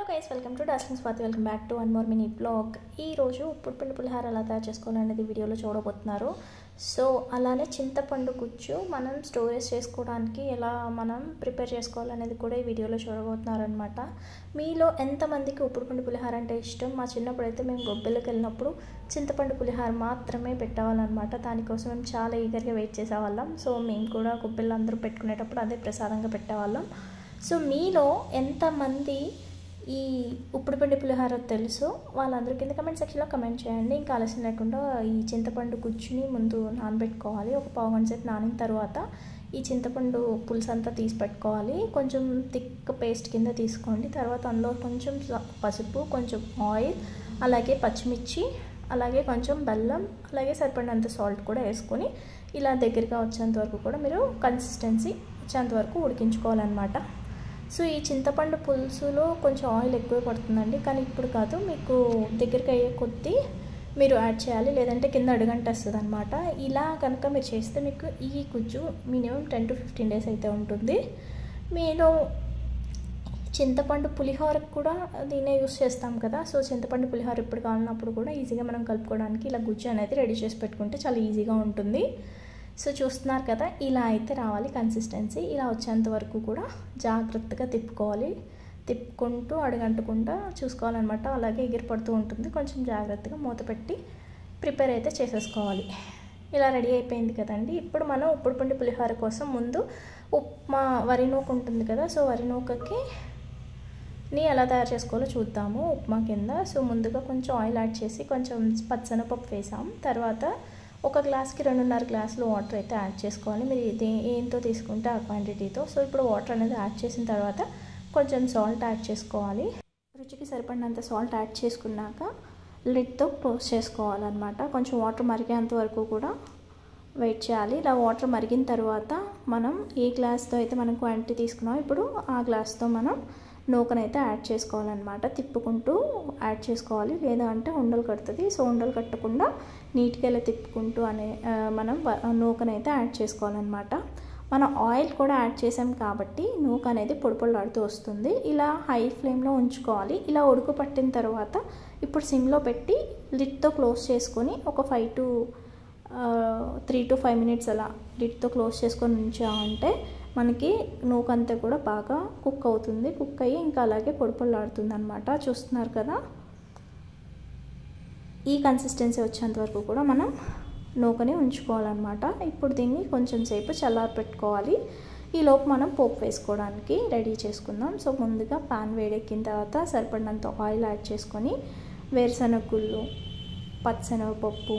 hello guys welcome to darling Swathi welcome back to one more mini blog ఈరోజు ఉప్పుడు పిండి పులిహార ఎలా తయారు చేసుకోవాలనేది వీడియోలో చూడబోతున్నారు సో అలానే చింతపండు గుజ్జు మనం స్టోరేజ్ చేసుకోవడానికి ఎలా మనం ప్రిపేర్ చేసుకోవాలనేది కూడా ఈ వీడియోలో చూడబోతున్నారు అనమాట మీలో ఎంతమందికి ఉప్పుడు పిండి పులిహార అంటే ఇష్టం మా చిన్నప్పుడు అయితే మేము గొబ్బెలకు వెళ్ళినప్పుడు చింతపండు పులిహార మాత్రమే పెట్టేవాళ్ళనమాట దానికోసం మేము చాలా ఈగర్గా వెయిట్ చేసేవాళ్ళం సో మేము కూడా గొబ్బెలు అందరూ పెట్టుకునేటప్పుడు అదే ప్రసాదంగా పెట్టేవాళ్ళం సో మీలో ఎంతమంది ఈ ఉప్పుడు పిండి పులిహార తెలుసు వాళ్ళందరూ కింద కమెంట్ సెక్షన్లో కమెంట్ చేయండి ఇంకా ఆలస్యం లేకుండా ఈ చింతపండు గుజ్జుని ముందు నానబెట్టుకోవాలి ఒక పావు గంట సేపు నానిన తర్వాత ఈ చింతపండు పులుసు అంతా తీసి పెట్టుకోవాలి కొంచెం థిక్ పేస్ట్ కింద తీసుకోండి తర్వాత అందులో కొంచెం పసుపు కొంచెం ఆయిల్ అలాగే పచ్చిమిర్చి అలాగే కొంచెం బెల్లం అలాగే సరిపడినంత సాల్ట్ కూడా వేసుకొని ఇలా దగ్గరగా వచ్చేంత వరకు కూడా మీరు కన్సిస్టెన్సీ వచ్చేంత వరకు ఉడికించుకోవాలన్నమాట సో ఈ చింతపండు పులుసులో కొంచెం ఆయిల్ ఎక్కువ పడుతుందండి కానీ ఇప్పుడు కాదు మీకు దగ్గరికి అయ్యే కొద్దీ మీరు యాడ్ చేయాలి లేదంటే కింద అడుగంట వస్తుంది అనమాట ఇలా కనుక మీరు చేస్తే మీకు ఈ గుజ్జు minimum ten to fifteen days అయితే ఉంటుంది మీరు చింతపండు పులిహోరకు కూడా దీన్నే యూస్ చేస్తాం కదా సో చింతపండు పులిహోర ఇప్పుడు కావాలన్నప్పుడు కూడా ఈజీగా మనం కలుపుకోవడానికి ఇలా గుజ్జు అనేది రెడీ చేసి పెట్టుకుంటే చాలా ఈజీగా ఉంటుంది సో చూస్తున్నారు కదా ఇలా అయితే రావాలి కన్సిస్టెన్సీ ఇలా వచ్చేంత వరకు కూడా జాగ్రత్తగా తిప్పుకోవాలి తిప్పుకుంటూ అడగంటకుండా చూసుకోవాలన్నమాట అలాగే ఎగిరి పడుతూ ఉంటుంది కొంచెం జాగ్రత్తగా మూత పెట్టి ప్రిపేర్ అయితే చేసేసుకోవాలి ఇలా రెడీ అయిపోయింది కదండి ఇప్పుడు మనం ఉప్పుడు పిండి పులిహోర కోసం ముందు ఉప్మా వరి నూక ఉంటుంది కదా సో వరి నూకకి ని ఎలా తయారు చేసుకోవాలో చూద్దాము ఉప్మా కింద సో ముందుగా కొంచెం ఆయిల్ యాడ్ చేసి కొంచెం పచ్చనపప్పు వేసాం తర్వాత ఒక గ్లాస్కి రెండున్నర గ్లాసులు వాటర్ అయితే యాడ్ చేసుకోవాలి మీరు ఇది ఏంతో తీసుకుంటే ఆ క్వాంటిటీతో సో ఇప్పుడు వాటర్ అనేది యాడ్ చేసిన తర్వాత కొంచెం సాల్ట్ యాడ్ చేసుకోవాలి రుచికి సరిపడినంత సాల్ట్ యాడ్ చేసుకున్నాక లిడ్తో క్లోజ్ చేసుకోవాలన్నమాట కొంచెం వాటర్ మరిగేంత వరకు కూడా వెయిట్ చేయాలి ఇలా వాటర్ మరిగిన తర్వాత మనం ఏ గ్లాస్తో అయితే మనం క్వాంటిటీ తీసుకున్నామో ఇప్పుడు ఆ గ్లాస్తో మనం నూకనైతే యాడ్ చేసుకోవాలన్నమాట తిప్పుకుంటూ యాడ్ చేసుకోవాలి లేదా అంటే ఉండలు కడుతుంది సో ఉండలు కట్టకుండా నీట్గా ఇలా తిప్పుకుంటూ అనే మనం నూకనైతే యాడ్ చేసుకోవాలన్నమాట మనం ఆయిల్ కూడా యాడ్ చేసాం కాబట్టి నూక అనేది పొడి పొడిలాడుతూ వస్తుంది ఇలా హై ఫ్లేమ్లో ఉంచుకోవాలి ఇలా ఉడుకు పట్టిన తర్వాత ఇప్పుడు సిమ్లో పెట్టి లిడ్తో క్లోజ్ చేసుకొని ఒక five to three to five minutes అలా లిడ్తో క్లోజ్ చేసుకొని ఉంచామంటే మనకి నూకంతా కూడా బాగా కుక్ అవుతుంది కుక్ అయ్యి ఇంకా అలాగే పొడి పొడిలాడుతుంది అనమాట చూస్తున్నారు కదా ఈ కన్సిస్టెన్సీ వచ్చేంత వరకు కూడా మనం నూకని ఉంచుకోవాలన్నమాట ఇప్పుడు దీన్ని కొంచెం సేపు చల్లారి పెట్టుకోవాలి ఈలోపు మనం పోపు వేసుకోవడానికి రెడీ చేసుకుందాం సో ముందుగా పాన్ వేడెక్కిన తర్వాత సరిపడినంత ఆయిల్ యాడ్ చేసుకొని వేరుశనగ గుళ్ళు పచ్చనగపప్పు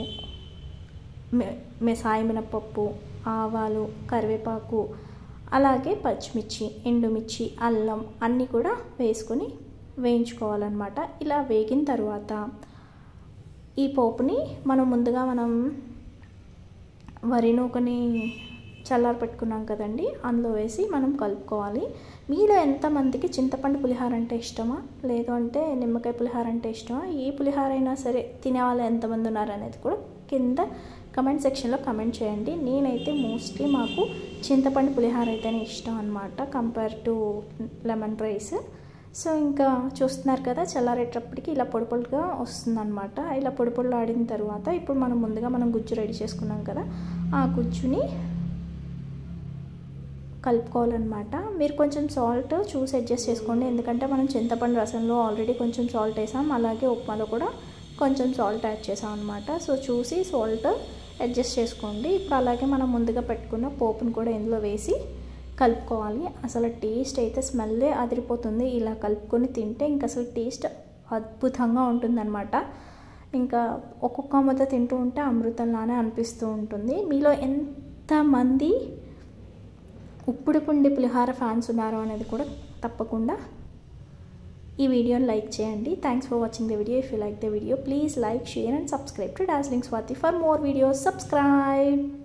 సాయి మినపప్పు ఆవాలు కరివేపాకు అలాగే పచ్చిమిర్చి ఎండుమిర్చి అల్లం అన్నీ కూడా వేసుకొని వేయించుకోవాలన్నమాట ఇలా వేగిన తర్వాత ఈ పోపుని మనం ముందుగా మనం వరి నూకని చల్లారి పెట్టుకున్నాం కదండి అందులో వేసి మనం కలుపుకోవాలి మీలో ఎంతమందికి చింతపండు పులిహార అంటే ఇష్టమా లేదు అంటే నిమ్మకాయ పులిహార అంటే ఇష్టమా ఏ పులిహార అయినా సరే తినే వాళ్ళు ఎంతమంది ఉన్నారు అనేది కూడా కింద కమెంట్ సెక్షన్లో కమెంట్ చేయండి నేనైతే మోస్ట్లీ మాకు చింతపండు పులిహార అయితేనే ఇష్టం అనమాట compare to lemon rice so ఇంకా చూస్తున్నారు కదా చల్లారేటప్పటికి ఇలా పొడి పొడిగా వస్తుందన్నమాట ఇలా పొడి పొడిలో ఆడిన తర్వాత ఇప్పుడు మనం ముందుగా మనం గుజ్జు రెడీ చేసుకున్నాం కదా ఆ గుజ్జుని కలుపుకోవాలన్నమాట మీరు కొంచెం సాల్ట్ చూసి అడ్జస్ట్ చేసుకోండి ఎందుకంటే మనం చింతపండు రసంలో ఆల్రెడీ కొంచెం సాల్ట్ వేసాం అలాగే ఉప్మాలో కూడా కొంచెం సాల్ట్ యాడ్ చేసాం అనమాట సో చూసి సాల్ట్ అడ్జస్ట్ చేసుకోండి ఇప్పుడు అలాగే మనం ముందుగా పెట్టుకున్న పోపును కూడా ఇందులో వేసి కలుపుకోవాలి అసలు టేస్ట్ అయితే స్మెల్లే అదిరిపోతుంది ఇలా కలుపుకొని తింటే ఇంకా అసలు టేస్ట్ అద్భుతంగా ఉంటుందన్నమాట ఇంకా ఒక్కొక్క ముద్ద తింటూ ఉంటే అమృతంలానే అనిపిస్తూ ఉంటుంది మీలో ఎంతమంది ఉప్పుడు పుండి పులిహార ఫ్యాన్స్ ఉన్నారో అనేది కూడా తప్పకుండా ఈ వీడియోని లైక్ చేయండి thanks for watching the video if you like the video please like share and subscribe to Darjeeling Swathi for more videos subscribe